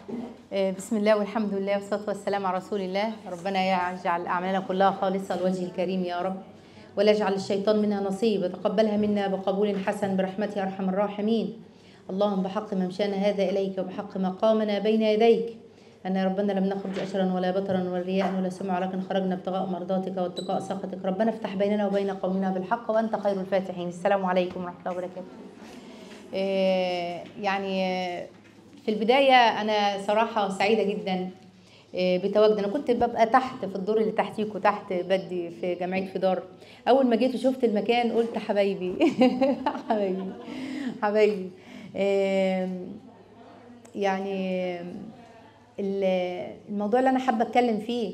آه، بسم الله والحمد لله والصلاة والسلام على رسول الله ربنا يجعل أعمالنا كلها خالصة لوجه الكريم يا رب ولا يجعل الشيطان منها نصيب وتقبلها منا بقبول حسن برحمتك يا أرحم الراحمين اللهم بحق ممشانا هذا إليك وبحق مقامنا بين يديك أن يا ربنا لم نخرج أشرا ولا بطرا ولا رياء ولا سمع ولكن خرجنا ابتغاء مرضاتك واتقاء سخطك ربنا افتح بيننا وبين قومنا بالحق وأنت خير الفاتحين السلام عليكم ورحمة الله وبركاته آه، يعني آه، في البداية أنا صراحة سعيدة جدا آه، بتواجد أنا كنت ببقى تحت في الدور اللي تحتيكوا تحت بدي في جمعية فدار أول ما جيت وشفت المكان قلت حبايبي حبايبي حبايبي آم، يعني آم، ال- الموضوع اللي أنا حابة أتكلم فيه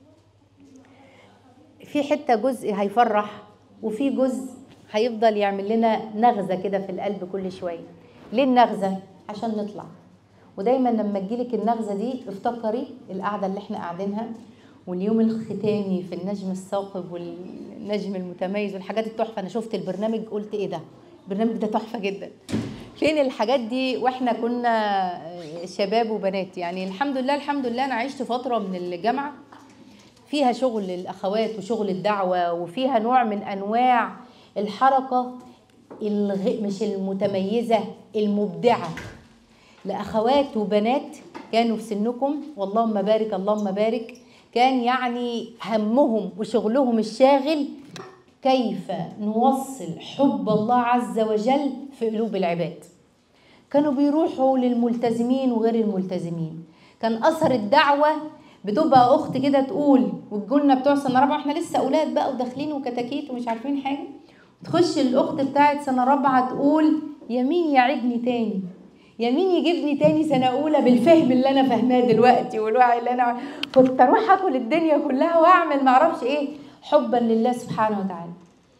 في حته جزء هيفرح وفي جزء هيفضل يعمل لنا نغزه كده في القلب كل شويه ليه النغزه عشان نطلع ودايما لما تجيلك النغزه دي افتكري القعده اللي احنا قاعدينها واليوم الختامي في النجم الثاقب والنجم المتميز والحاجات التحفه انا شفت البرنامج قلت ايه ده البرنامج ده تحفه جدا فين الحاجات دي واحنا كنا شباب وبنات يعني الحمد لله الحمد لله انا عشت فتره من الجامعه فيها شغل الاخوات وشغل الدعوه وفيها نوع من انواع الحركه الغ... مش المتميزه المبدعه لاخوات وبنات كانوا في سنكم واللهم بارك اللهم بارك كان يعني همهم وشغلهم الشاغل كيف نوصل حب الله عز وجل في قلوب العباد كانوا بيروحوا للملتزمين وغير الملتزمين كان اثر الدعوه بتبقى اخت كده تقول والجولنا بتوع سنه رابعه احنا لسه اولاد بقى وداخلين وكتاكيت ومش عارفين حاجه تخش الاخت بتاعت سنه رابعه تقول يمين يعيدني تاني يمين يجيبني تاني سنه اولى بالفهم اللي انا فاهماه دلوقتي والوعي اللي انا كنت اروح اكل الدنيا كلها واعمل معرفش ايه حبا لله سبحانه وتعالى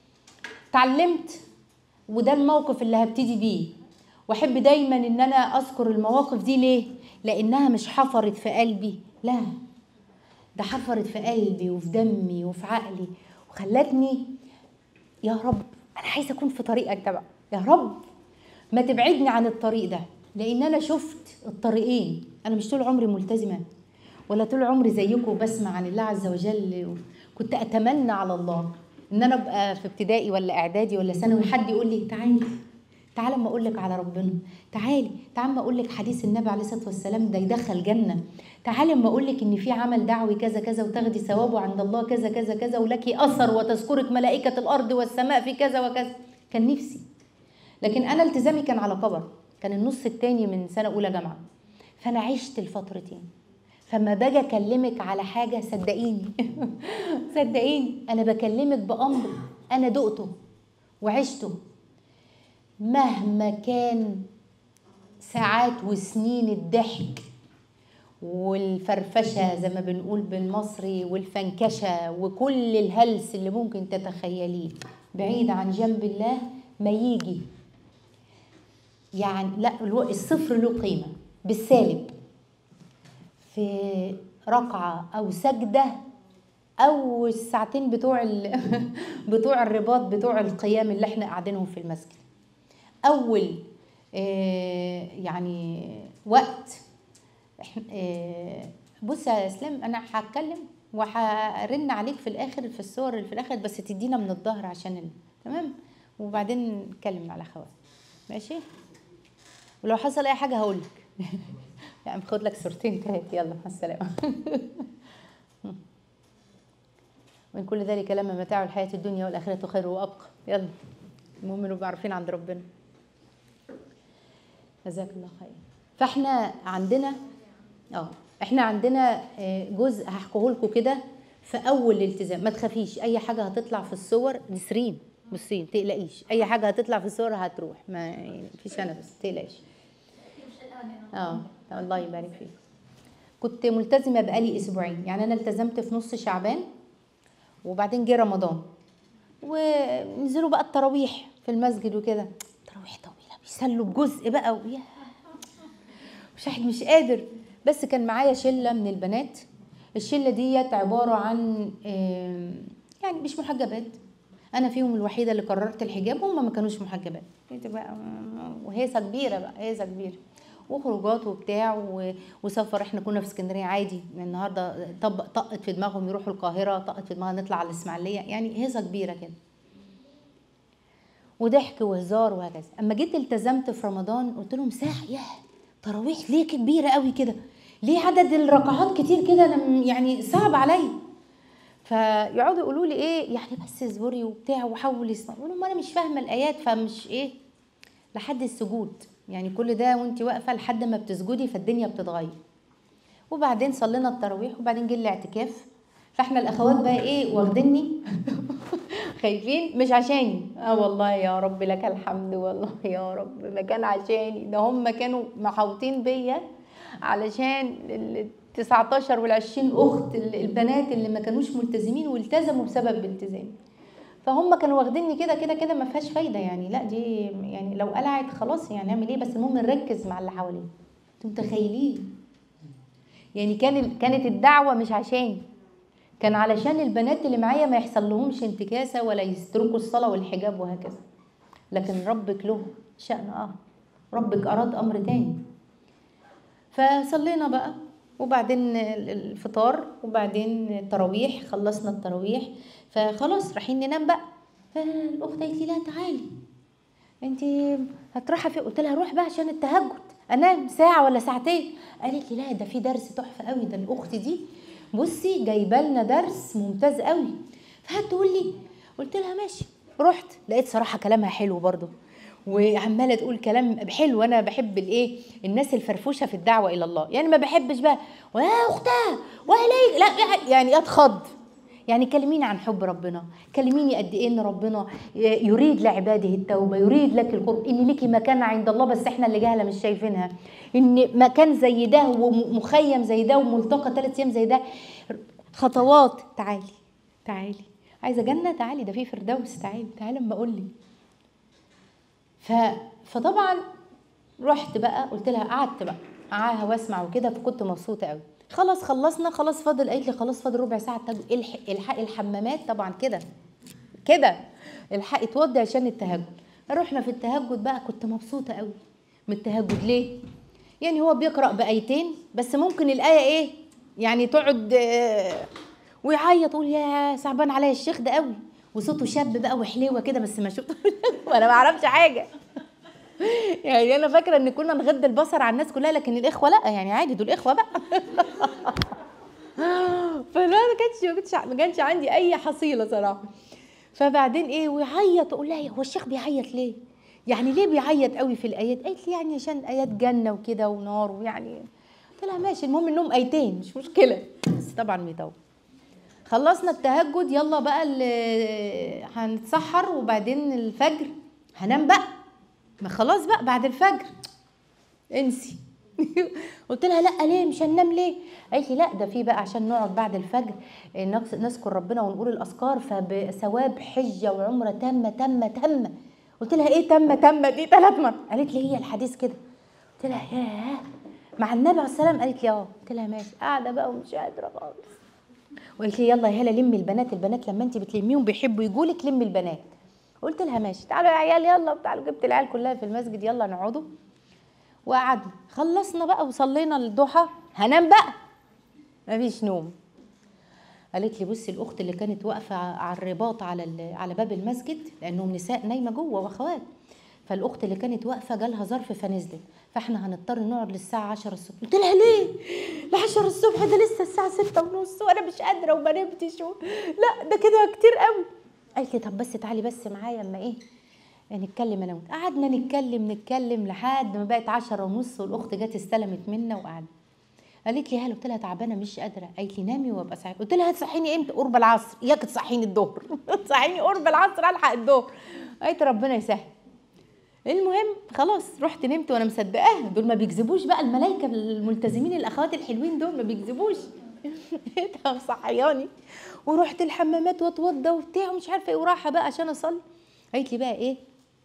اتعلمت وده الموقف اللي هبتدي بيه واحب دايما ان انا اذكر المواقف دي ليه لانها مش حفرت في قلبي لا ده حفرت في قلبي وفي دمي وفي عقلي وخلتني يا رب انا عايزه اكون في طريقك ده بقى يا رب ما تبعدني عن الطريق ده لان انا شفت الطريقين انا مش طول عمري ملتزمه ولا طول عمري زيكم بسمع عن الله عز وجل كنت اتمنى على الله ان انا ابقى في ابتدائي ولا اعدادي ولا ثانوي حد يقول لي تعالي تعالى اما اقول لك على ربنا تعالي تعالى اما اقول لك حديث النبي عليه الصلاه والسلام ده يدخل جنه تعالي اما اقول لك ان في عمل دعوي كذا كذا وتاخدي ثوابه عند الله كذا كذا كذا ولك اثر وتذكرك ملائكه الارض والسماء في كذا وكذا كان نفسي لكن انا التزامي كان على كبر كان النص التاني من سنه اولى جامعه فانا عشت الفترتين فما باجي اكلمك على حاجه صدقيني صدقيني انا بكلمك بامر انا دقته وعشته مهما كان ساعات وسنين الضحك والفرفشه زي ما بنقول بالمصري والفنكشه وكل الهلس اللي ممكن تتخيليه بعيد عن جنب الله ما يجي يعني لا الو- الصفر له قيمه بالسالب في ركعه او سجده او الساعتين بتوع ال... بتوع الرباط بتوع القيام اللي احنا قاعدينهم في المسجد اول آه، يعني وقت إحنا- آه، بص يا اسلام انا هتكلم وهرن عليك في الاخر في الصور اللي في الاخر بس تدينا من الظهر عشان ال... تمام وبعدين نتكلم على خوات ماشي ولو حصل اي حاجه هقول لك يعني خد لك صورتين تلاتة يلا مع السلامه ومن كل ذلك لما متاع الحياه الدنيا والاخره خير وابقى يلا المهم نبقى عارفين عند ربنا جزاك الله خير فاحنا عندنا اه احنا عندنا آه، جزء هحكيه لكم كده في اول الالتزام ما تخافيش اي حاجه هتطلع في الصور نسرين بصين تقلقيش اي حاجه هتطلع في الصور هتروح ما يعني فيش انا بس تقلقيش اه الله يبارك فيك كنت ملتزمه بقالي اسبوعين يعني انا التزمت في نص شعبان وبعدين جه رمضان ونزلوا بقى التراويح في المسجد وكده تراويح طويله بيصلوا بجزء بقى ويا مش واحد مش قادر بس كان معايا شله من البنات الشله ديت عباره عن آم، يعني مش محجبات انا فيهم الوحيده اللي قررت الحجاب هم ما كانوش محجبات قلت بقى وهيصه كبيره بقى هيصه كبيره وخروجات وبتاع و- وسفر احنا كنا في اسكندريه عادي النهارده طب طقت في دماغهم يروحوا القاهره طقت في دماغهم نطلع على الاسماعيليه يعني هيصه كبيره كده وضحك وهزار وهكذا اما جيت التزمت في رمضان قلت لهم ساعه ياه تراويح ليه كبيره قوي كده ليه عدد الركعات كتير كده انا م- يعني صعب عليا فيقعدوا يقولوا لي ايه يعني بس اصبري وبتاع وحولي اسمع اقول لهم انا مش فاهمه الايات فمش ايه لحد السجود يعني كل ده وانت واقفه لحد ما بتسجدي فالدنيا بتتغير وبعدين صلينا التراويح وبعدين جه الاعتكاف فاحنا الاخوات بقى ايه واخديني خايفين مش عشاني اه والله يا رب لك الحمد والله يا رب ما كان عشاني ده هم كانوا محاوطين بيا علشان ال 19 وال 20 اخت ال- البنات اللي ما كانوش ملتزمين والتزموا بسبب التزامي فهم كانوا واخديني كده كده كده ما فيهاش فايده يعني لا دي يعني لو قلعت خلاص يعني نعمل ايه بس المهم نركز مع اللي حوالينا انتوا متخيلين يعني كان ال- كانت الدعوه مش عشاني كان علشان البنات اللي معايا ما يحصل لهمش انتكاسه ولا يتركوا الصلاه والحجاب وهكذا لكن ربك له شأن اه ربك اراد امر تاني فصلينا بقى وبعدين ال- الفطار وبعدين التراويح خلصنا التراويح فخلاص رايحين ننام بقى فالاخت قالت لي لا تعالي انت هتروحي فين قلت لها روح بقى عشان التهجد انام ساعه ولا ساعتين قالت لي لا ده في درس تحفه قوي ده الاخت دي بصي جايبه لنا درس ممتاز قوي فهتقول لي قلت لها ماشي رحت لقيت صراحه كلامها حلو برضه وعماله تقول كلام حلو انا بحب الايه الناس الفرفوشه في الدعوه الى الله يعني ما بحبش بقى ويا اختها وعليك لا يعني اتخض يعني كلميني عن حب ربنا كلميني قد ايه ان ربنا يريد لعباده التوبه يريد لك القرب ان ليكي مكانه عند الله بس احنا اللي جهله مش شايفينها ان مكان زي ده ومخيم زي ده وملتقى ثلاث ايام زي ده خطوات تعالي تعالي عايزه جنه تعالي ده في فردوس تعالي تعالي اما اقول لك ف... فطبعا رحت بقى قلت لها قعدت بقى معاها واسمع وكده فكنت مبسوطه قوي خلاص خلصنا خلاص فاضل قالت لي خلاص فاضل ربع ساعه التهجد الحق الحق الحمامات طبعا كده كده الحق اتوضي عشان التهجد رحنا في التهجد بقى كنت مبسوطه قوي من التهجد ليه يعني هو بيقرا بايتين بس ممكن الايه ايه يعني تقعد آه، ويعيط يقول يا صعبان عليا الشيخ ده قوي وصوته شاب بقى وحليوه كده بس ما شفت وانا ما اعرفش حاجه يعني انا فاكره ان كنا نغض البصر على الناس كلها لكن الاخوه لا يعني عادي دول اخوه بقى فلا ما كانش ما كانش ما كانش عندي اي حصيله صراحه فبعدين ايه ويعيط اقول لها هو الشيخ بيعيط ليه يعني ليه بيعيط قوي في الايات قالت لي يعني عشان ايات جنه وكده ونار ويعني قلت لها ماشي المهم انهم ايتين مش مشكله بس طبعا بيطول خلصنا التهجد يلا بقى ال- هنتسحر وبعدين الفجر هنام بقى ما خلاص بقى بعد الفجر انسي قلت لها لا ليه مش هننام ليه قالت لي لا ده في بقى عشان نقعد بعد الفجر آه، نقص- نذكر ربنا ونقول الاذكار فبثواب حجه وعمره تامه تامه تامه قلت لها ايه تامه تامه دي ثلاث مرات قالت لي هي الحديث كده قلت لها ياه مع النبي عليه السلام قالت لي اه قلت لها ماشي قاعده بقى ومش قادره خالص وقالت لي يلا يا هلا لمي البنات البنات لما انت بتلميهم بيحبوا يجولك لمي البنات قلت لها ماشي تعالوا يا عيال يلا تعالوا جبت العيال كلها في المسجد يلا نقعدوا وقعدنا خلصنا بقى وصلينا الضحى هنام بقى مفيش نوم قالت لي بصي الاخت اللي كانت واقفه على الرباط على ال- على باب المسجد لانهم نساء نايمه جوه واخوات فالاخت اللي كانت واقفه جالها ظرف فنزلت فاحنا هنضطر نقعد للساعه 10 الصبح قلت لها ليه ل 10 الصبح ده لسه الساعه 6 ونص وانا مش قادره وما نمتش و... لا ده كده كتير قوي قالت لي طب بس تعالي بس معايا اما ايه نتكلم انا وانت قعدنا نتكلم نتكلم لحد ما بقت 10 ونص والاخت جت استلمت منا وقعدنا قالت لي هلا قلت لها تعبانه مش قادره قالت لي نامي وابقى صحيح قلت لها هتصحيني امتى قرب العصر اياك تصحيني الظهر تصحيني قرب العصر الحق الظهر قالت ربنا يسهل المهم خلاص رحت نمت وانا مصدقاها دول ما بيكذبوش بقى الملائكه الملتزمين الاخوات الحلوين دول ما بيكذبوش لقيتها مصحياني ورحت الحمامات واتوضى وبتاع ومش عارفه ايه وراحه بقى عشان اصلي قالت لي بقى ايه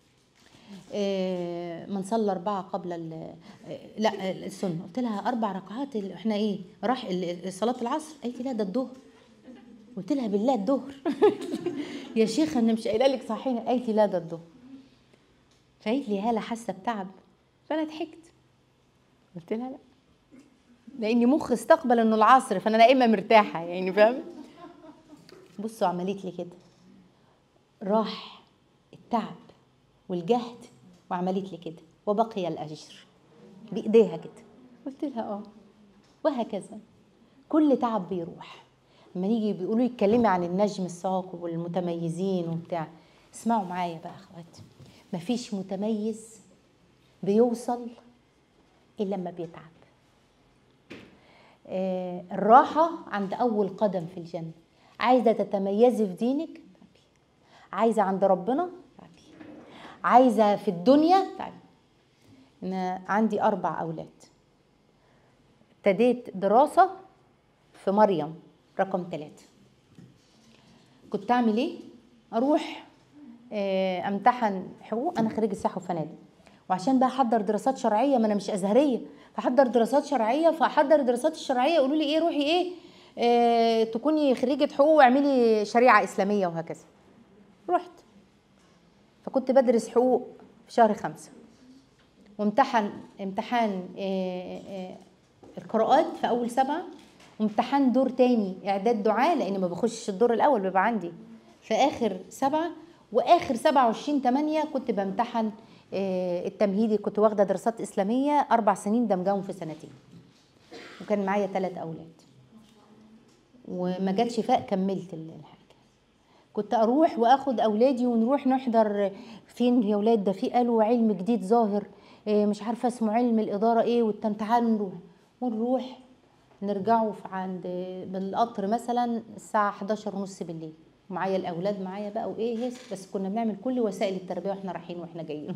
آه، من صلى أربعة قبل ال- آه، لا السنة قلت لها أربع ركعات ال- إحنا إيه راح ال- صلاة العصر قالت لي لا ده الظهر قلت لها بالله الظهر يا شيخة أنا مش قايلة لك صحيني قالت لي لا ده الظهر فقالت لي هالة حاسة بتعب فأنا ضحكت قلت لها لا لاني مخ استقبل انه العصر فانا نايمه مرتاحه يعني فاهم بصوا عملت لي كده راح التعب والجهد وعملت لي كده وبقي الاجر بايديها كده قلت لها اه وهكذا كل تعب بيروح لما نيجي بيقولوا يتكلمي عن النجم الساق والمتميزين وبتاع اسمعوا معايا بقى اخوات مفيش متميز بيوصل الا لما بيتعب آه الراحة عند أول قدم في الجنة عايزة تتميزي في دينك تعبي عايزة عند ربنا تعبي عايزة في الدنيا تعبي أنا عندي أربع أولاد ابتديت دراسة في مريم رقم ثلاثة كنت أعمل إيه؟ أروح آه، أمتحن حقوق أنا خريجة سياحة وفنادق وعشان بقى أحضر دراسات شرعية ما أنا مش أزهرية فأحضر دراسات شرعية فأحضر الدراسات الشرعية يقولوا لي إيه روحي إيه آه، تكوني خريجة حقوق واعملي شريعة إسلامية وهكذا رحت فكنت بدرس حقوق في شهر خمسة وامتحن امتحان آه، آه، القراءات في اول سبعه وامتحان دور تاني اعداد دعاء لان ما بخشش الدور الاول بيبقى عندي في اخر سبعه واخر 27 8 كنت بامتحن آه، التمهيدي كنت واخده دراسات اسلاميه اربع سنين دمجهم في سنتين وكان معايا ثلاث اولاد وما جاتش فاء كملت ال- الحاجه كنت اروح واخد اولادي ونروح نحضر فين يا ولاد ده في قالوا علم جديد ظاهر إيه مش عارفه اسمه علم الاداره ايه والتمتحان نروح ونروح نرجعوا في عند بالقطر مثلا الساعه 11 ونص بالليل معايا الاولاد معايا بقى وايه هس بس كنا بنعمل كل وسائل التربيه واحنا رايحين واحنا جايين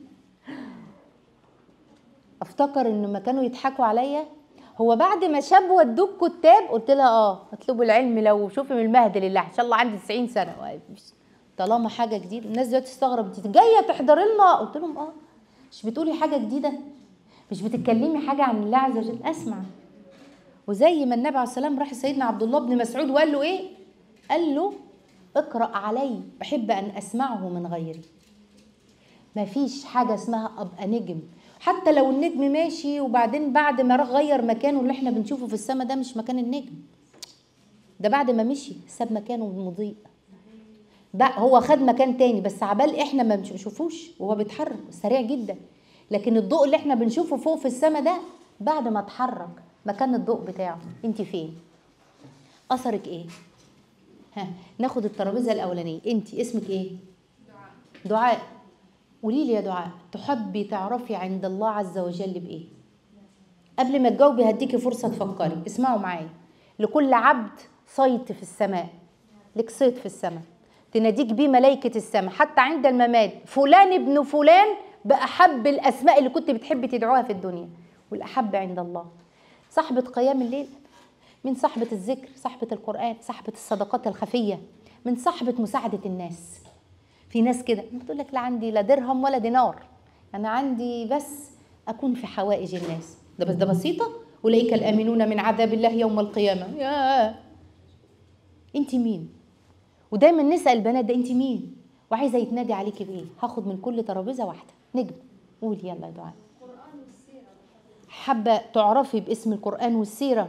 افتكر ان لما كانوا يضحكوا عليا هو بعد ما شاب ودوك كتاب قلت لها اه اطلبوا العلم لو شوفي من المهد لله ان شاء الله عندي 90 سنه طالما حاجه جديده الناس دلوقتي تستغرب انت جايه تحضري لنا قلت لهم اه مش بتقولي حاجه جديده مش بتتكلمي حاجه عن الله عز وجل اسمع وزي ما النبي عليه السلام راح سيدنا عبد الله بن مسعود وقال له ايه قال له اقرا علي بحب ان اسمعه من غيري ما فيش حاجه اسمها ابقى نجم حتى لو النجم ماشي وبعدين بعد ما راح غير مكانه اللي احنا بنشوفه في السماء ده مش مكان النجم ده بعد ما مشي ساب مكانه مضيء بقى هو خد مكان تاني بس عبال احنا ما بنشوفوش وهو بيتحرك سريع جدا لكن الضوء اللي احنا بنشوفه فوق في السماء ده بعد ما اتحرك مكان الضوء بتاعه انت فين اثرك ايه ها ناخد الترابيزه الاولانيه انت اسمك ايه دعاء دعاء قولي لي يا دعاء تحبي تعرفي عند الله عز وجل بايه قبل ما تجاوبي هديكي فرصه تفكري اسمعوا معايا لكل عبد صيت في السماء لك صيت في السماء تناديك بيه ملائكة السماء حتى عند الممات فلان ابن فلان بأحب الأسماء اللي كنت بتحبي تدعوها في الدنيا والأحب عند الله صاحبة قيام الليل من صاحبة الذكر صاحبة القرآن صاحبة الصدقات الخفية من صاحبة مساعدة الناس في ناس كده بتقول لك لا عندي لا درهم ولا دينار أنا عندي بس أكون في حوائج الناس ده بس ده بسيطة أولئك الآمنون من عذاب الله يوم القيامة يا أنت مين ودايما نسال البنات ده انت مين وعايزه يتنادي عليكي بايه هاخد من كل ترابيزه واحده نجم قولي يلا يا دعاء حابه تعرفي باسم القران والسيره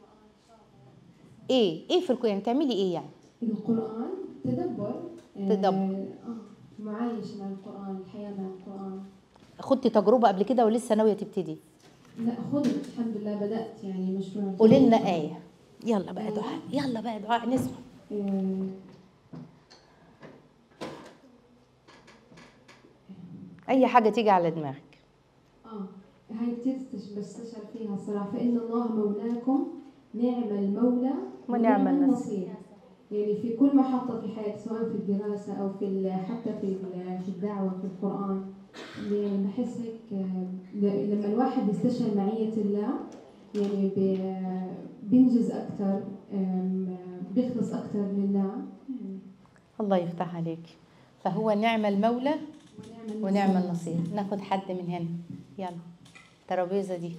ايه ايه في القران تعملي ايه يعني القرآن تدبر آه، تدبر. آه معايش مع القرآن الحياة مع القرآن خدتي تجربه قبل كده ولسه ناويه تبتدي لا خذت الحمد لله بدأت يعني مشروع قولي لنا ايه يلا بقى دعاء يلا بقى دعاء نسمع آه، اي حاجه تيجي على دماغك اه هاي كثير استش- بستشعر فيها الصراحة فإن الله مولاكم نعم المولى ونعم النصير. يعني في كل محطة في حياتي سواء في الدراسة أو في ال- حتى في ال- في الدعوة في القرآن يعني بحس هيك آه، ل- لما الواحد يستشعر معية الله يعني بي- بينجز أكثر آم، بيخلص أكثر لله يعني الله يفتح عليك فهو نعم المولى ونعم ونعم النصير ناخد حد من هنا يلا الترابيزه دي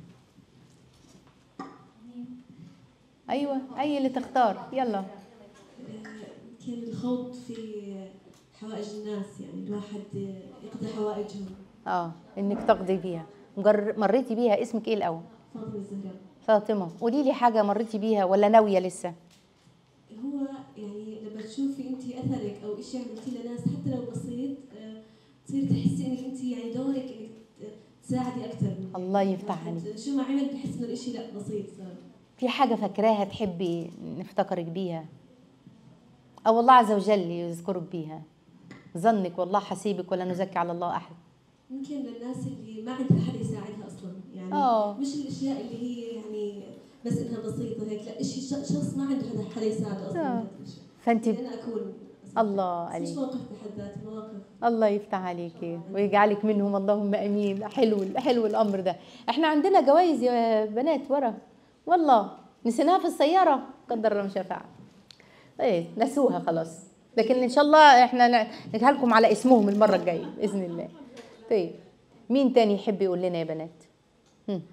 ايوه اي اللي تختار يلا يمكن الخوض في حوائج الناس يعني الواحد يقضي حوائجهم اه انك تقضي بيها مجر- مريتي بيها اسمك ايه الاول فاطمة الزهراء فاطمه قولي لي حاجه مريتي بيها ولا ناويه لسه هو يعني لما تشوفي انت اثرك او شيء عملتيه لناس حتى لو بسيط آه، تصير تحسي انك انت يعني دورك انك ت- تساعدي اكثر من الله يفتح عليك شو ما عمل بحس انه الاشي لا بسيط صار في حاجه فاكراها تحبي نفتكرك بيها او الله عز وجل يذكرك بيها ظنك والله حسيبك ولا نزكي على الله احد يمكن للناس اللي ما عندها حدا يساعدها اصلا يعني آه. مش الاشياء اللي هي يعني بس انها بسيطه هيك لا شيء شخص ما عنده حدا حدا يساعده اصلا آه. بهذا الشيء. فانت يعني انا اكون الله مش عليك موقف بحد ذاته مواقف الله يفتح عليكي ويجعلك منهم اللهم امين حلو حلو الامر ده احنا عندنا جوائز يا بنات ورا والله نسيناها في السياره قدر الله ما شاء فعل ايه نسوها خلاص لكن ان شاء الله احنا نجيها لكم على اسمهم المره الجايه باذن الله طيب مين تاني يحب يقول لنا يا بنات هم.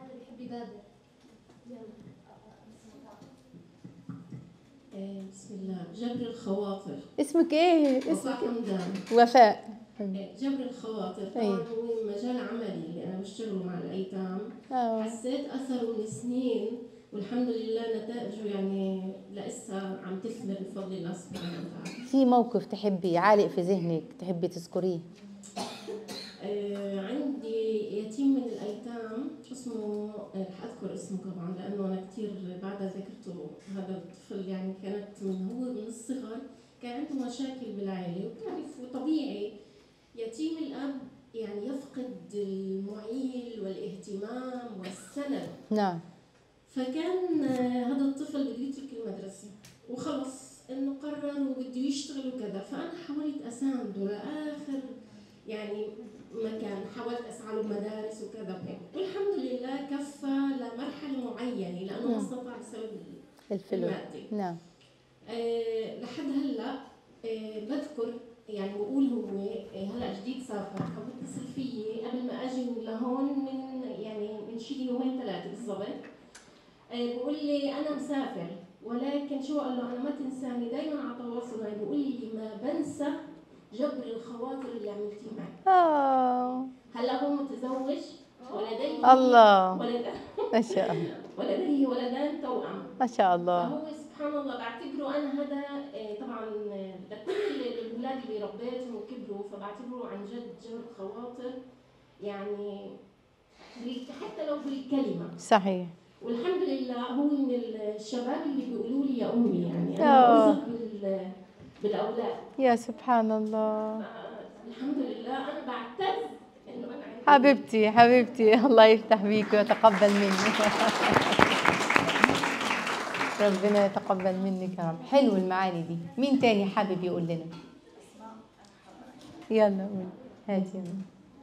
آه، بسم الله جبر الخواطر اسمك ايه وفاء اسمك حمدان وفاء آه، جبر الخواطر أي. طبعا هو مجال عملي اللي انا بشتغله مع الايتام آه. حسيت اثره من سنين والحمد لله نتائجه يعني لسه عم تثمر بفضل الله سبحانه وتعالى في موقف تحبي عالق في ذهنك تحبي تذكريه آه، عندي يتيم من الايتام اسمه آه، رح اذكر اسمه طبعا لانه انا كثير بعدها ذكرته هذا الطفل يعني كانت من هو من الصغر كان عنده مشاكل بالعائله وبتعرف وطبيعي يتيم الاب يعني يفقد المعيل والاهتمام والسند نعم فكان آه، هذا الطفل بده يترك المدرسة وخلص انه قرر وبده يشتغل وكذا فانا حاولت اسانده لاخر يعني مكان حاولت اسعى له بمدارس وكذا وهيك والحمد لله كفى لمرحله معينه لانه ما نعم. استطاع بسبب الفلوس المادي نعم آه، لحد هلا آه، بذكر يعني بقول هو آه، هلا جديد سافر فبتصل فيي قبل ما اجي من لهون من يعني من شي يومين ثلاثه بالضبط آه، بقول لي انا مسافر ولكن شو قال له انا ما تنساني دائما على تواصل معي بقول لي ما بنسى جبر الخواطر اللي عملتيه معي آه هلا هو متزوج ولديه الله ولدان ما شاء الله ولديه ولدان توأم ما شاء الله فهو سبحان الله بعتبره انا هذا آه، طبعا آه، لكل الاولاد اللي ربيتهم وكبروا فبعتبره عن جد جبر خواطر يعني بال- حتى لو بالكلمه صحيح والحمد لله هو من الشباب اللي بيقولوا لي يا امي يعني آه. انا بثق بال بالاولاد يا سبحان الله آه، الحمد لله انا بعتز انه انا عندي حبيبتي حبيبتي الله يفتح بيك ويتقبل منك ربنا يتقبل منك يا رب حلو المعاني دي مين تاني حابب يقول لنا يلا قول هاتي يلا.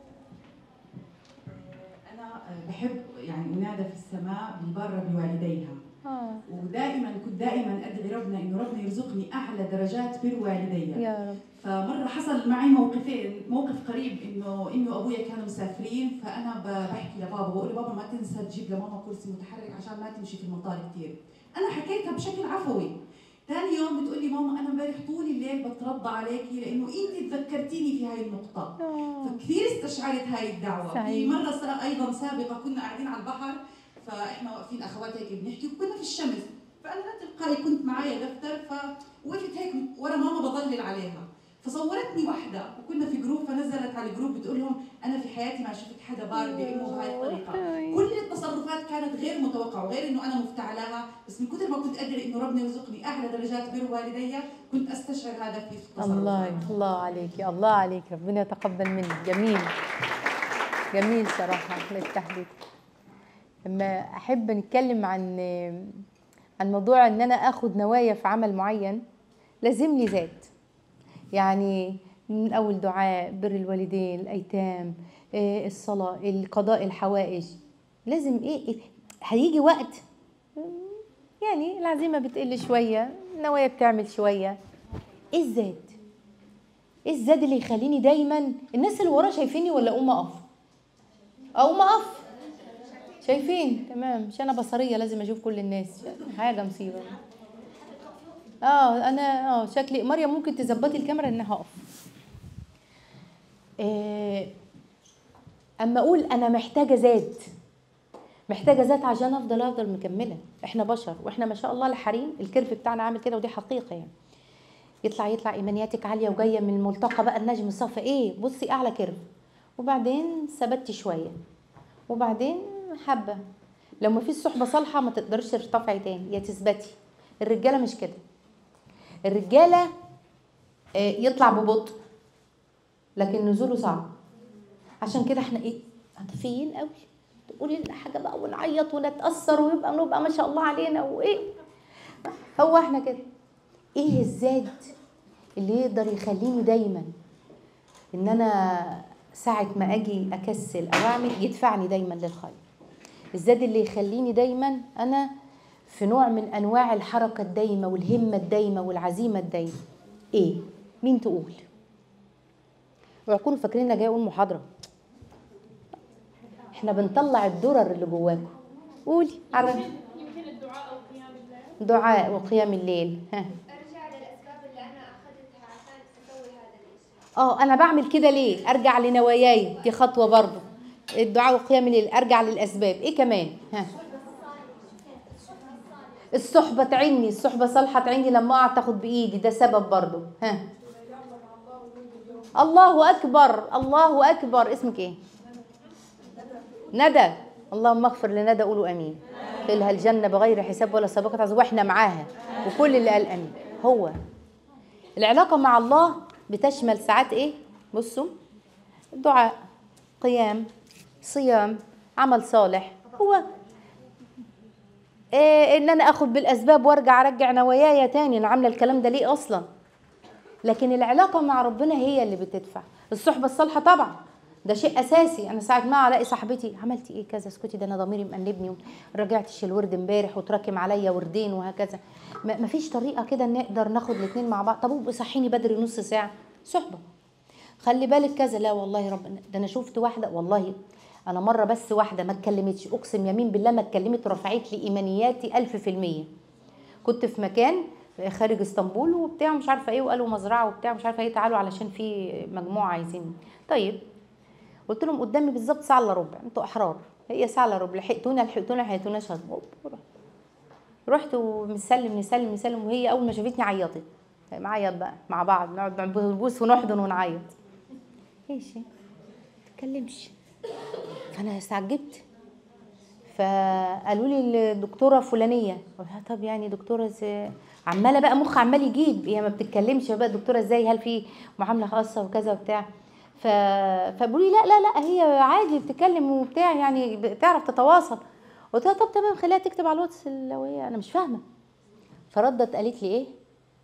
أنا بحب يعني أنادى في السماء بالبارة بوالديها آه ودائما كنت دائما أدعي ربنا إنه ربنا يرزقني أعلى درجات بر والدي يا رب فمرة حصل معي موقفين موقف قريب إنه إنه أبويا كانوا مسافرين فأنا ب- بحكي لبابا بقول له بابا ما تنسى تجيب لماما كرسي متحرك عشان ما تمشي في المطار كثير أنا حكيتها بشكل عفوي ثاني يوم بتقول لي ماما أنا امبارح طول الليل بترضى عليكي لأنه أنت تذكرتيني في هاي النقطة آه. فكثير استشعرت هاي الدعوه صحيح. في مره سا- ايضا سابقه كنا قاعدين على البحر فاحنا واقفين اخوات هيك بنحكي وكنا في الشمس فانا لا تلقائي كنت معي دفتر فوقفت هيك ورا ماما بظلل عليها فصورتني وحده وكنا في جروب فنزلت على الجروب بتقول لهم انا في حياتي ما شفت حدا بار بامه بهاي الطريقه كل التصرفات كانت غير متوقعه وغير انه انا مفتعلاها بس من كثر ما كنت ادري انه ربنا يرزقني اعلى درجات بر والدي كنت استشعر هذا في التصرفات الله الله عليك يا الله عليك ربنا يتقبل منك جميل جميل صراحة للتحديد لما أحب نتكلم عن عن موضوع إن أنا آخد نوايا في عمل معين لازم لي ذات يعني من أول دعاء بر الوالدين الأيتام إيه، الصلاة القضاء الحوائج لازم إيه إيه، هيجي وقت يعني العزيمة بتقل شوية النوايا بتعمل شوية ايه الزاد؟ ايه الزاد اللي يخليني دايما الناس اللي ورا شايفيني ولا اقوم اقف؟ اقوم اقف شايفين تمام مش انا بصريه لازم اشوف كل الناس حاجه مصيبه اه انا اه شكلي مريم ممكن تظبطي الكاميرا ان هقف إيه اما اقول انا محتاجه ذات محتاجه ذات عشان افضل افضل مكمله احنا بشر واحنا ما شاء الله الحريم الكيرف بتاعنا عامل كده ودي حقيقه يعني يطلع يطلع ايمانياتك عاليه وجايه من ملتقى بقى النجم الصفا ايه بصي اعلى كيرف وبعدين ثبتي شويه وبعدين حبه لو ما فيش صحبه صالحه ما تقدرش ترتفعي تاني يا تثبتي الرجاله مش كده الرجاله آه، يطلع ببطء لكن نزوله صعب عشان كده احنا ايه عاطفيين قوي تقولي لنا حاجه بقى ونعيط ونتاثر ويبقى نبقى ما شاء الله علينا وايه هو احنا كده ايه الزاد اللي يقدر يخليني دايما ان انا ساعه ما اجي اكسل او اعمل يدفعني دايما للخير الزاد اللي يخليني دايما انا في نوع من انواع الحركه الدايمه والهمه الدايمه والعزيمه الدايمه ايه مين تقول ويكونوا فاكرين إني جاي اقول محاضره احنا بنطلع الدرر اللي جواكم قولي عرفي يمكن الدعاء او قيام الليل دعاء وقيام الليل ها ارجع للاسباب اللي انا اخذتها عشان اسوي هذا الشيء اه انا بعمل كده ليه ارجع لنواياي دي خطوه برضه الدعاء وقيام الليل ارجع للاسباب ايه كمان ها الصحبة تعني الصحبة صالحة تعني لما اقعد تاخد بايدي ده سبب برضه ها الله اكبر الله اكبر اسمك ايه ندى اللهم اغفر لندى قولوا امين ادخلها الجنه بغير حساب ولا سابقه عذاب واحنا معاها وكل اللي قال امين هو العلاقه مع الله بتشمل ساعات ايه بصوا دعاء قيام صيام عمل صالح هو إيه ان انا اخد بالاسباب وارجع ارجع نواياي تاني انا عامله الكلام ده ليه اصلا لكن العلاقه مع ربنا هي اللي بتدفع الصحبه الصالحه طبعا ده شيء اساسي انا ساعه ما الاقي صاحبتي عملتي ايه كذا اسكتي ده انا ضميري مقلبني رجعتش الورد امبارح وتراكم عليا وردين وهكذا ما مفيش طريقه كده نقدر ناخد الاثنين مع بعض طب ابقي صحيني بدري نص ساعه صحبه خلي بالك كذا لا والله رب ده انا شفت واحده والله انا مره بس واحده ما اتكلمتش اقسم يمين بالله ما اتكلمت ورفعت لي ايمانياتي ألف في المية كنت في مكان خارج اسطنبول وبتاع مش عارفه ايه وقالوا مزرعه وبتاع مش عارفه ايه تعالوا علشان في مجموعه عايزين طيب قلت لهم قدامي بالظبط ساعه الا ربع انتوا احرار هي ساعه الا ربع لحقتونا لحقتونا لحقتوناش هتموت رحت ومسلم نسلم نسلم وهي اول ما شافتني عيطت معيط بقى مع بعض نقعد نبوس ونحضن ونعيط ايش ما تتكلمش فانا استعجبت فقالوا لي الدكتوره فلانيه قلت لها طب يعني دكتوره ازاي عماله بقى مخ عمال يجيب هي ما بتتكلمش بقى الدكتوره ازاي هل في معامله خاصه وكذا وبتاع ف فبيقولوا لي لا لا لا هي عادي بتتكلم وبتاع يعني بتعرف تتواصل قلت لها طب تمام خليها تكتب على الواتس لو هي انا مش فاهمه فردت قالت لي ايه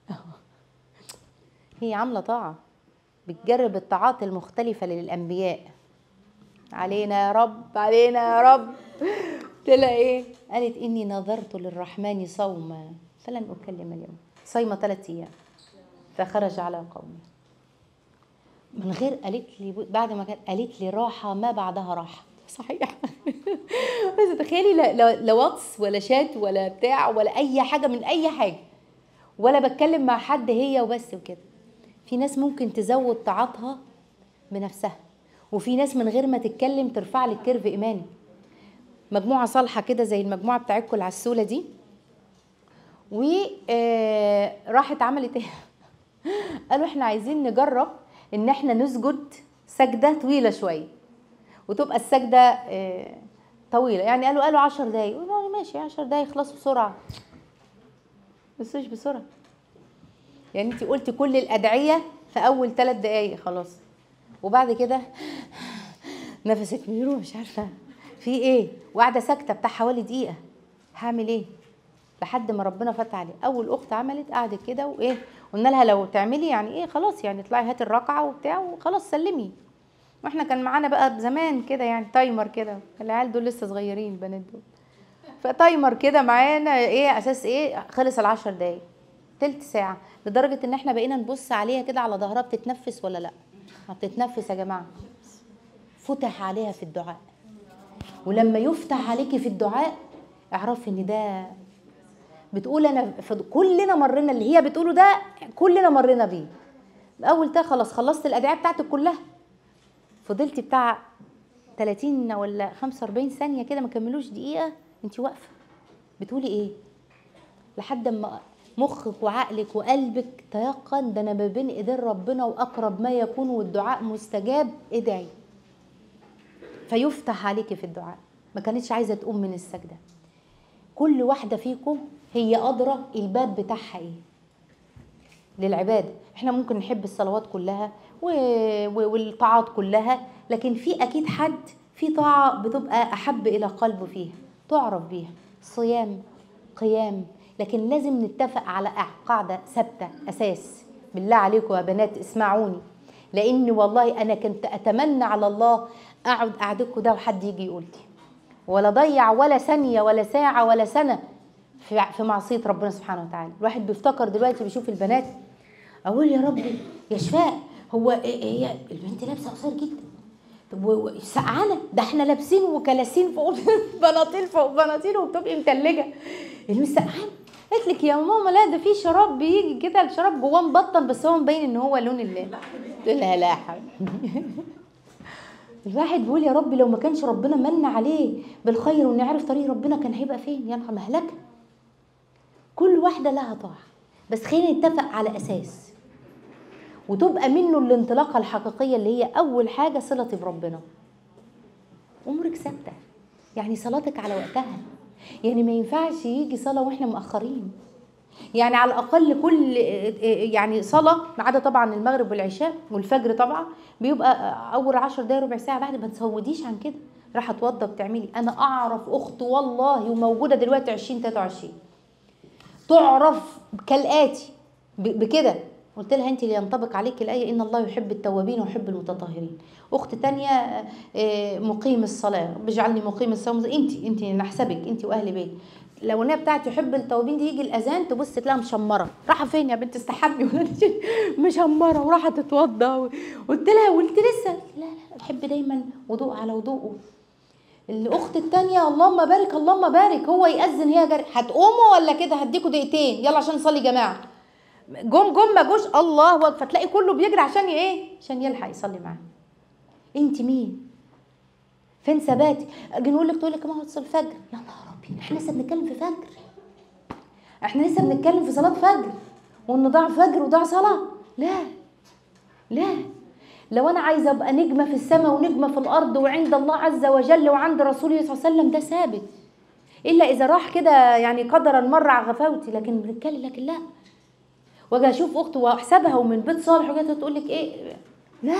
هي عامله طاعه بتجرب الطاعات المختلفه للانبياء علينا يا رب علينا يا رب قلت لها ايه قالت اني نظرت للرحمن صوما فلن اكلم اليوم صايمه ثلاث ايام فخرج على قومه من غير قالت لي بعد ما كان قالت لي راحه ما بعدها راحه صحيح بس تخيلي لا, لا, لا واتس ولا شات ولا بتاع ولا اي حاجه من اي حاجه ولا بتكلم مع حد هي وبس وكده في ناس ممكن تزود طاعتها بنفسها وفي ناس من غير ما تتكلم ترفع لك كيرف ايماني مجموعه صالحه كده زي المجموعه بتاعتكم العسوله دي وراحت عملت ايه قالوا احنا عايزين نجرب ان احنا نسجد سجده طويله شويه وتبقى السجده آه، طويله يعني قالوا قالوا 10 دقايق قلنا ماشي 10 دقايق يخلصوا بسرعه بس مش بسرعه يعني انت قلتي كل الادعيه في اول ثلاث دقايق خلاص وبعد كده نفسك بيروح مش عارفه في ايه وقاعده ساكته بتاع حوالي دقيقه هعمل ايه لحد ما ربنا فتح عليه اول اخت عملت قعدت كده وايه قلنا لها لو تعملي يعني ايه خلاص يعني اطلعي هاتي الرقعه وبتاع وخلاص سلمي واحنا كان معانا بقى زمان كده يعني تايمر كده العيال دول لسه صغيرين البنات دول فتايمر كده معانا ايه اساس ايه خلص العشر دقايق تلت ساعه لدرجه ان احنا بقينا نبص عليها كده على ظهرها بتتنفس ولا لا ما بتتنفس يا جماعه فتح عليها في الدعاء ولما يفتح عليكي في الدعاء اعرفي ان ده بتقول انا ف- كلنا مرينا اللي هي بتقوله ده كلنا مرينا بيه اول ده خلاص خلصت الادعيه بتاعتك كلها فضلت بتاع 30 ولا 45 ثانيه كده ما كملوش دقيقه انت واقفه بتقولي ايه لحد ما مخك وعقلك وقلبك تيقن ده انا ما بين ايدين ربنا واقرب ما يكون والدعاء مستجاب ادعي فيفتح عليكي في الدعاء ما كانتش عايزه تقوم من السجده كل واحده فيكم هي ادرى الباب بتاعها ايه للعباده احنا ممكن نحب الصلوات كلها و... و... والطاعات كلها لكن في اكيد حد في طاعه بتبقى احب الى قلبه فيها تعرف بيها صيام قيام لكن لازم نتفق على قاعده ثابته اساس بالله عليكم يا بنات اسمعوني لان والله انا كنت اتمنى على الله اقعد قعدتكم ده وحد يجي يقول لي ولا ضيع ولا ثانيه ولا ساعه ولا سنه في في معصيه ربنا سبحانه وتعالى الواحد بيفتكر دلوقتي بيشوف البنات اقول يا ربي يا شفاء هو إيه- هي البنت لابسه قصير جدا طب و- و- سقعانه ده احنا لابسين وكلاسين فوق بناطيل فوق بناطيل وبتبقي متلجه اللي مش سقعان قالت لك يا ماما لا ده في شراب بيجي كده الشراب جواه مبطن بس هو مبين ان هو لون الليل قلت لها لا يا حبيبي الواحد بيقول يا رب لو ما كانش ربنا من عليه بالخير وانه يعرف طريق ربنا كان هيبقى فين يا نهار مهلكه كل واحده لها طاعه بس خلينا نتفق على اساس وتبقى منه الانطلاقه الحقيقيه اللي هي اول حاجه صلتي بربنا امورك ثابته يعني صلاتك على وقتها يعني ما ينفعش يجي صلاه واحنا مؤخرين يعني على الاقل كل يعني صلاه ما عدا طبعا المغرب والعشاء والفجر طبعا بيبقى اول عشر دقايق ربع ساعه بعد ما تسوديش عن كده راح اتوضى بتعملي انا اعرف اخت والله وموجوده دلوقتي 20 23 تعرف كالاتي ب- بكده قلت لها انت اللي ينطبق عليك الايه ان الله يحب التوابين ويحب المتطهرين اخت تانية آه، مقيم الصلاه رب اجعلني مقيم الصلاه انت انت نحسبك انت واهل بيت لو النبي بتاعتي يحب التوابين دي يجي الاذان تبص تلاقيها مشمره رايحه فين يا بنت استحمي ولا مشمره وراحه تتوضى قلت لها وقلت لسه لا لا بحب دايما وضوء على وضوءه الاخت التانية اللهم بارك اللهم بارك هو يأذن هي جري هتقوموا ولا كده هديكوا دقيقتين يلا عشان نصلي جماعه جم جم ما جوش الله اكبر فتلاقي كله بيجري عشان ي- ايه عشان يلحق يصلي معاه انت مين فين ثباتك اجي نقول لك تقول لك ما هو تصلي الفجر يا نهار ابيض احنا لسه بنتكلم في فجر احنا لسه بنتكلم في صلاه فجر وان ضاع فجر وضاع صلاه لا لا لو انا عايزه ابقى نجمه في السماء ونجمه في الارض وعند الله عز وجل وعند رسوله صلى الله عليه وسلم ده ثابت الا اذا راح كده يعني قدرا مر على غفاوتي لكن بنتكلم لكن لا واجي اشوف اخت واحسبها ومن بيت صالح وجات تقول لك ايه لا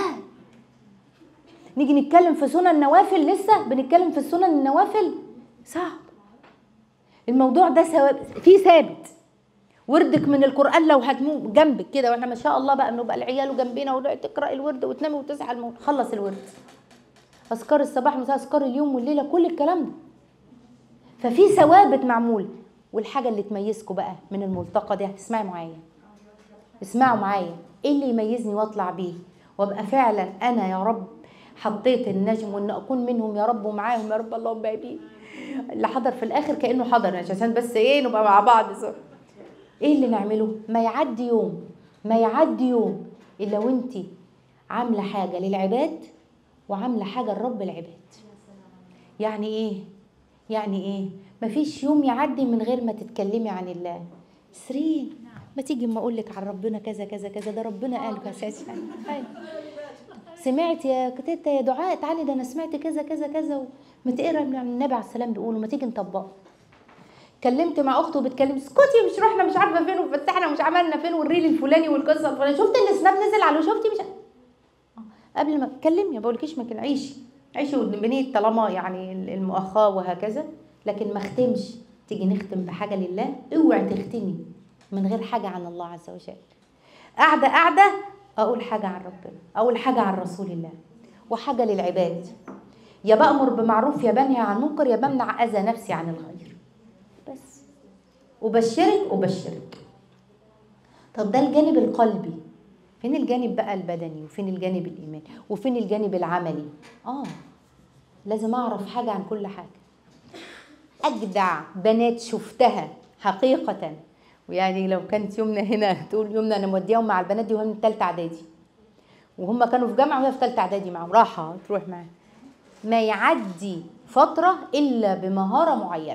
نيجي نتكلم في سنن النوافل لسه بنتكلم في السنن النوافل صعب الموضوع ده ثواب فيه ثابت وردك من القران لو هتمو جنبك كده واحنا ما شاء الله بقى بنبقى العيال جنبنا وتقرا الورد وتنامي وتصحى الموت خلص الورد اذكار الصباح مساء اذكار اليوم والليله كل الكلام ده ففي ثوابت معمول والحاجه اللي تميزكم بقى من الملتقى دي هتسمعي معايا اسمعوا معايا ايه اللي يميزني واطلع بيه وابقى فعلا انا يا رب حطيت النجم وان اكون منهم يا رب ومعاهم يا رب اللهم امين اللي حضر في الاخر كانه حضر عشان بس ايه نبقى مع بعض صح. ايه اللي نعمله ما يعدي يوم ما يعدي يوم الا وانت عامله حاجه للعباد وعامله حاجه لرب العباد يعني ايه يعني ايه مفيش يوم يعدي من غير ما تتكلمي عن الله سرين ما تيجي ما اقول لك عن ربنا كذا كذا كذا ده ربنا قال اساسا أيوة. سمعت يا كتيتة يا دعاء تعالي ده انا سمعت كذا كذا كذا ما تقرا من النبي عليه السلام بيقول ما تيجي نطبقه كلمت مع اخته بتكلم اسكتي مش رحنا مش عارفه فين وفتحنا مش عملنا فين والريل الفلاني والقصه الفلانيه شفت السناب نزل على شفتي مش آه، قبل ما تكلمني ما بقولكيش ما كان عيشي عيشي بنيت طالما يعني المؤاخاه وهكذا لكن ما اختمش تيجي نختم بحاجه لله اوعي تختمي من غير حاجه عن الله عز وجل قاعده قاعده اقول حاجه عن ربنا اقول حاجه عن رسول الله وحاجه للعباد يا بامر بمعروف يا بنهي عن منكر يا بمنع اذى نفسي عن الغير بس وبشرك وبشرك طب ده الجانب القلبي فين الجانب بقى البدني وفين الجانب الايماني وفين الجانب العملي اه لازم اعرف حاجه عن كل حاجه اجدع بنات شفتها حقيقه ويعني لو كانت يمنى هنا تقول يمنى انا مودياهم مع البنات دي وهم من ثالثه اعدادي وهم كانوا في جامعه وهي في ثالثه اعدادي معاهم راحه تروح معاهم ما يعدي فتره الا بمهاره معينه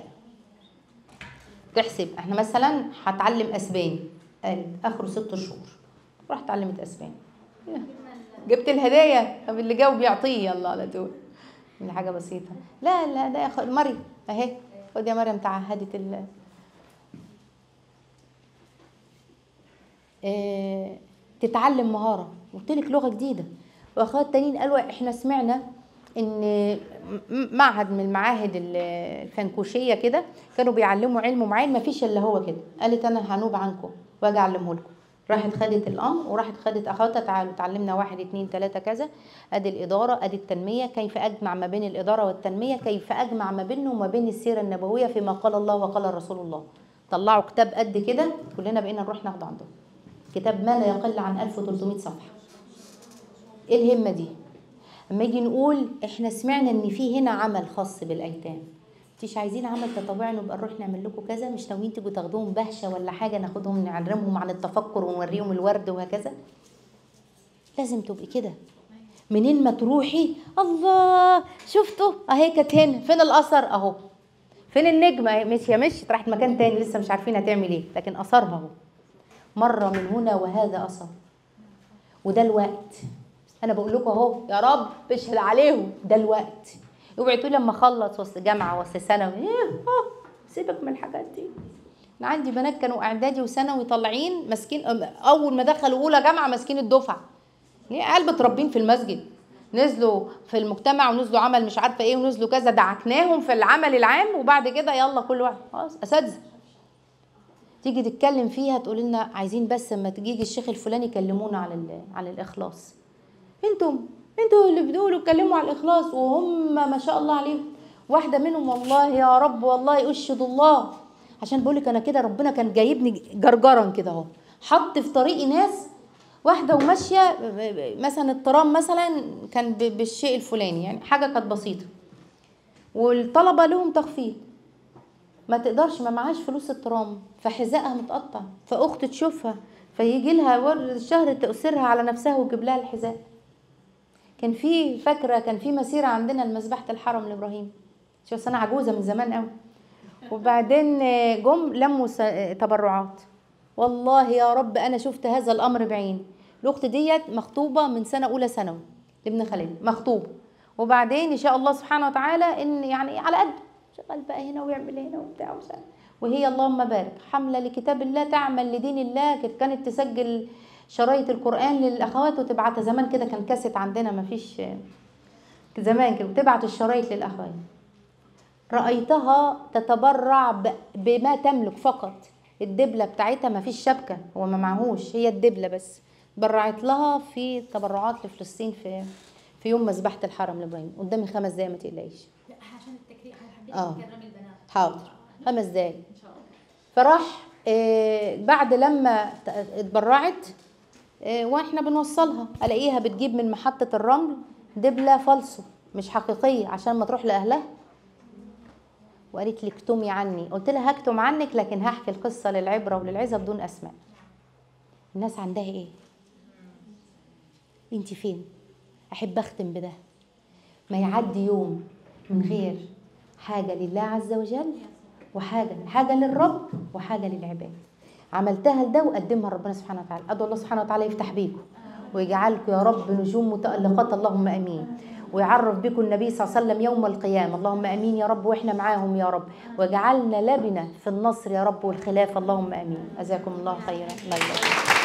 تحسب احنا مثلا هتعلم اسباني قالت اخره ست شهور راح اتعلمت اسباني جبت الهدايا طب اللي جاوب يعطيه يلا على طول من حاجه بسيطه لا لا ده يا أخو- مريم اهي خد يا مريم تعهدت ال آه، تتعلم مهاره قلت لك لغه جديده واخوات التانيين قالوا احنا سمعنا ان م- معهد من المعاهد ال- الفنكوشيه كده كانوا بيعلموا علم معين ما فيش الا هو كده قالت انا هنوب عنكم واجي اعلمه لكم راحت خدت الامر وراحت خدت اخواتها تعالوا اتعلمنا واحد اتنين تلاته كذا ادي الاداره ادي التنميه كيف اجمع ما بين الاداره والتنميه كيف اجمع ما بينه وما بين السيره النبويه فيما قال الله وقال رسول الله طلعوا كتاب قد كده كلنا بقينا نروح ناخده عندهم كتاب ما لا يقل عن 1300 صفحه ايه الهمه دي اما يجي نقول احنا سمعنا ان في هنا عمل خاص بالايتام مش عايزين عمل تطوعي نبقى نروح نعمل لكم كذا مش ناويين تيجوا تاخدوهم بهشه ولا حاجه ناخدهم نعلمهم عن التفكر ونوريهم الورد وهكذا لازم تبقي كده منين ما تروحي الله شفتوا اهي كانت هنا فين الاثر اهو فين النجمه أهي مش هي مشيت راحت مكان تاني لسه مش عارفين هتعمل ايه لكن اثرها اهو مره من هنا وهذا اثر وده الوقت انا بقول لكم اهو يا رب اشهد عليهم ده الوقت اوعي تقولي لما اخلص وسط جامعه وسط ثانوي ايه اه سيبك من الحاجات دي انا عندي بنات كانوا اعدادي وثانوي طالعين ماسكين اول ما دخلوا اولى جامعه ماسكين الدفعه ليه عيال متربين في المسجد نزلوا في المجتمع ونزلوا عمل مش عارفه ايه ونزلوا كذا دعكناهم في العمل العام وبعد كده يلا كل واحد خلاص اساتذه تيجي تتكلم فيها تقول لنا عايزين بس اما تيجي الشيخ الفلاني يكلمونا على ال- على الاخلاص انتم انتوا اللي بتقولوا اتكلموا على الاخلاص وهم ما شاء الله عليهم واحده منهم والله يا رب والله اشهد الله عشان بقول لك انا كده ربنا كان جايبني جرجرا كده اهو حط في طريقي ناس واحده وماشيه مثلا الترام مثلا كان ب- بالشيء الفلاني يعني حاجه كانت بسيطه والطلبه لهم تخفيض ما تقدرش ما معهاش فلوس الترام فحذائها متقطع فاخت تشوفها فيجي لها ورد الشهر تأثرها على نفسها وتجيب لها الحذاء كان في فاكره كان في مسيره عندنا لمذبحه الحرم لابراهيم شوف انا عجوزه من زمان قوي وبعدين جم لموا س- تبرعات والله يا رب انا شفت هذا الامر بعيني الاخت ديت مخطوبه من سنه اولى ثانوي لابن خالد مخطوبه وبعدين ان شاء الله سبحانه وتعالى ان يعني على قد شغال بقى هنا ويعمل هنا وبتاع ومش عارف. وهي اللهم بارك حمله لكتاب الله تعمل لدين الله كانت كانت تسجل شرايط القران للاخوات وتبعتها زمان كده كان كاسيت عندنا ما فيش زمان كده وتبعت الشرايط للاخوات رأيتها تتبرع ب- بما تملك فقط الدبلة بتاعتها ما فيش شبكة هو ما معهوش هي الدبلة بس برعت لها في تبرعات لفلسطين في في يوم مذبحة الحرم لإبراهيم قدامي خمس دقايق ما تقلقيش لا عشان التكريم حبيت آه. نكرم البنات حاضر خمس دقايق ان شاء الله فراح آه، بعد لما ت- اتبرعت آه، واحنا بنوصلها الاقيها بتجيب من محطة الرمل دبلة فالصو مش حقيقية عشان ما تروح لأهلها وقالت لي اكتمي عني قلت لها هكتم عنك لكن هحكي القصة للعبرة وللعظة بدون أسماء الناس عندها ايه انت فين احب اختم بده ما يعدي يوم من غير حاجة لله عز وجل وحاجة حاجة للرب وحاجة للعباد عملتها لده وقدمها لربنا سبحانه وتعالى أدعو الله سبحانه وتعالى يفتح بيكم ويجعلكم يا رب نجوم متألقات اللهم امين ويعرف بكم النبي صلى الله عليه وسلم يوم القيامة اللهم امين يا رب واحنا معاهم يا رب ويجعلنا لبنة في النصر يا رب والخلافة اللهم امين جزاكم الله خيرا الله يبارك